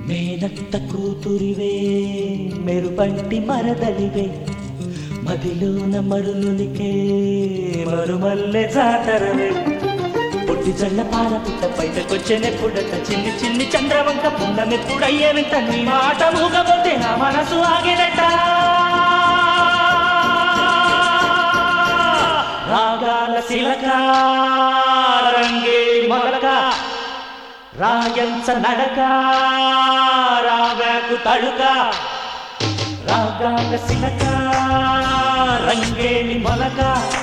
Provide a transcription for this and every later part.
మేనత్త కూతురివే మెరుపంటి మరదలివే మదిలోన మరులునికే మరుమల్లె జాతరవే పొట్టి జల్ల పాల పుట్ట బయటకొచ్చెనెప్పుడట చిన్ని చిన్ని చంద్రవంక పున్నమెప్పుడయ్యేనంట నీ మాట మూగబోతే నా మనసు ఆగేనట రాగాల శిలక రంగే మొలక రాయంచ నడక రాగాకు తడుక రాగాల శిలక రంగేలి మొలక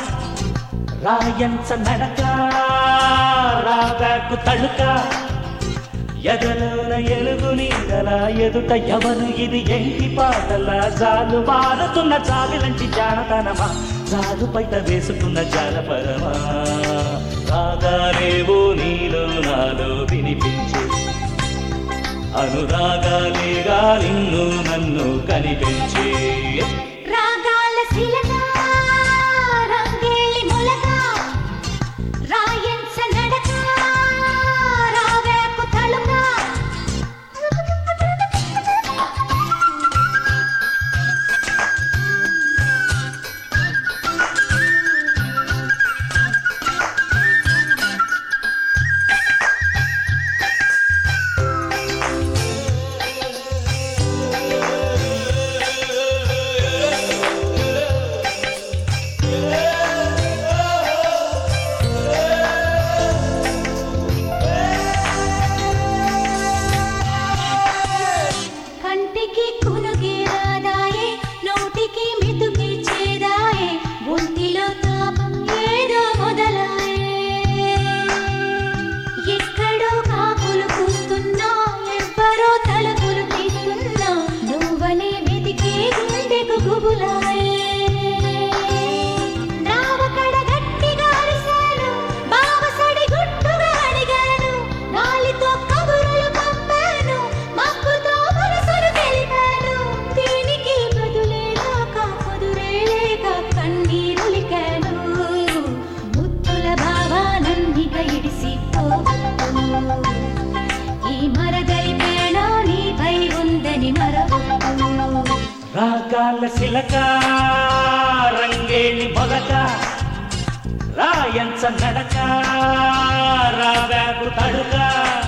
రాయంచ నడక రాగాకు తడుక ఎదలోన ఎలుగు నీడల ఎదుట ఎవరు ఇది ఎంకి పాటల జాలు మారుతున్న జాబిలంటి జానతనమా జాలు పైట వేసుకున్న జానపరమా రాగాలేవో నీలో నాలో వినిపించు అనురాగాలేగా నిన్ను నన్ను కనిపించే రాగాల శిలక రంగేలి మొలక రాయంచ నడక రావేకు తలుక కంటికి కునుకి రాదాయే నోటికి మెతుకి చేదాయే ఒంటిలో తాపం ఏదో మొదలాయే ఎక్కడో కాకులు కూస్తున్నా ఎవ్వరో తలుపులు తీస్తున్నా నువ్వనే వెతికే గుండెకు గుబులాయే నావకడ గట్టిగా అరిశాను బావసడి గుట్టుగా అడిగాను గాలితో కబురులు పంపాను మబ్బుతో మనసును తెలిపాను దీనికి బదులే లేక కుదురే లేక కన్నీరులికాను ముత్తుల భావానందిక ఇడిసి ఈ మరదలి పేడ నీపై ఉందని మరవద్దు రాగాల శిలక రంగేణి మొలక రాయంచ నడక రాగాకు తడుక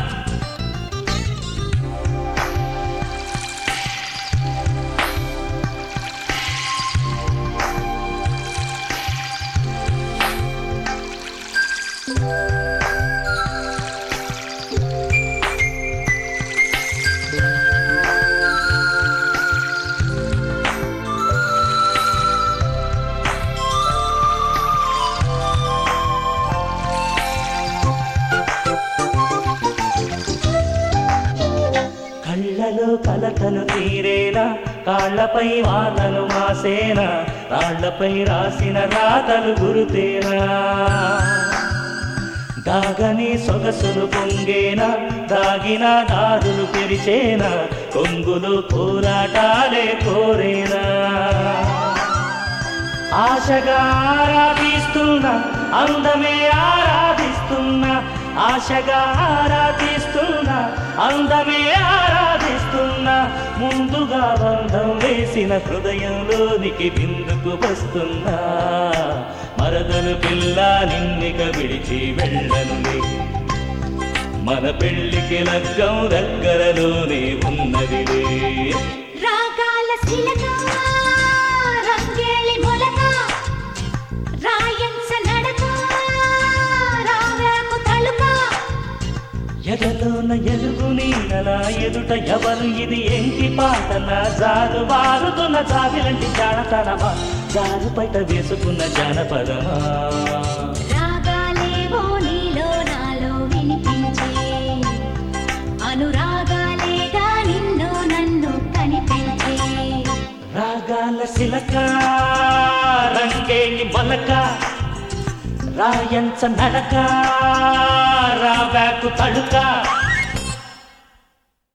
కళ్ళలో కలతలు తీరేనా కాళ్ళపై వానలు మాసేనా రాళ్లపై రాసిన రాతలు గురుతేనా దాగని సొగసులు పొంగేనా దాగిన దారులు తెరిచేనా కొంగులు పోరాటాలే కోరేనా ఆశగా ఆరాధిస్తున్నా అందమే ఆరాధిస్తున్నా ఆశగా ఆరాధిస్తున్నా అందమే ఆరాధిస్తున్నా ముందుగా బంధం వేసిన హృదయంలోనికి బిందుకు వస్తున్నా మరదలు పిల్ల నిన్నిక విడిచి వెళ్ళండి మన పెళ్లికి లగ్గం దగ్గరలోనే ఉన్నదిలే రాగాల శిలక రంగేలి మొలక రాయంచ నడక రావేకు తలుక ఎదలోన ఎలుగు నీడల ఎదుట ఎవరు ఇది ఎంకి పాటల జారు వారుతున్న జాబిలంటి జానతనమా జారు బయట వేసుకున్న జానపదమా రాగాలేవో నీలో నాలో వినిపించే అనురాగాలేగా నిన్ను నన్ను కనిపించే రాగాల శిలక రంగేణి మొలక రాయంచ నడక రాగాకు తడుక